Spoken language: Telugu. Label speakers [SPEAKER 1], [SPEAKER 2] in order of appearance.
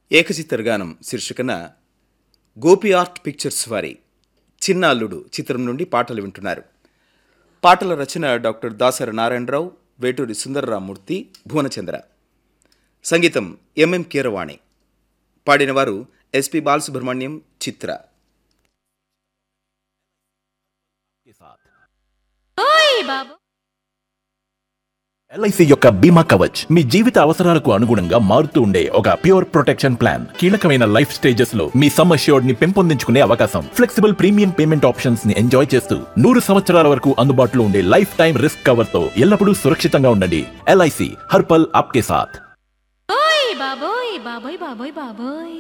[SPEAKER 1] ఏకచిత్రగానం శీర్షికన గోపి ఆర్ట్ పిక్చర్స్ వారి చిన్న అల్లుడు చిత్రం నుండి పాటలు వింటున్నారు పాటల రచన డాక్టర్ దాసరి నారాయణరావు వేటూరి సుందరరామూర్తి భువనచంద్ర సంగీతం ఎంఎం కీరవాణి పాడినవారు ఎస్పి బాలసుబ్రహ్మణ్యం చిత్ర
[SPEAKER 2] ఓయ్ బాబు
[SPEAKER 3] ఎల్ఐసి యొక్క బీమా కవచ్ మీ జీవిత అవసరాలకు అనుగుణంగా మారుతూ ఉండే ఒక ప్యూర్ ప్రొటెక్షన్ ప్లాన్ కీలకమైన లైఫ్ స్టేజెస్ లో మీ సమ్ అష్యూర్డ్ ని పెంపొందించుకునే అవకాశం ఫ్లెక్సిబుల్ ప్రీమియం పేమెంట్ ఆప్షన్స్ ని ఎంజాయ్ చేస్తూ నూరు సంవత్సరాల వరకు అందుబాటులో ఉండే లైఫ్ టైం రిస్క్ కవర్ తో ఎల్లప్పుడూ సురక్షితంగా ఉండండి ఎల్ఐసి హర్పల్ ఆప్కే సాథ్
[SPEAKER 2] ఓయ్ బాబోయ్ బాబోయ్ బాబోయ్ బాబోయ్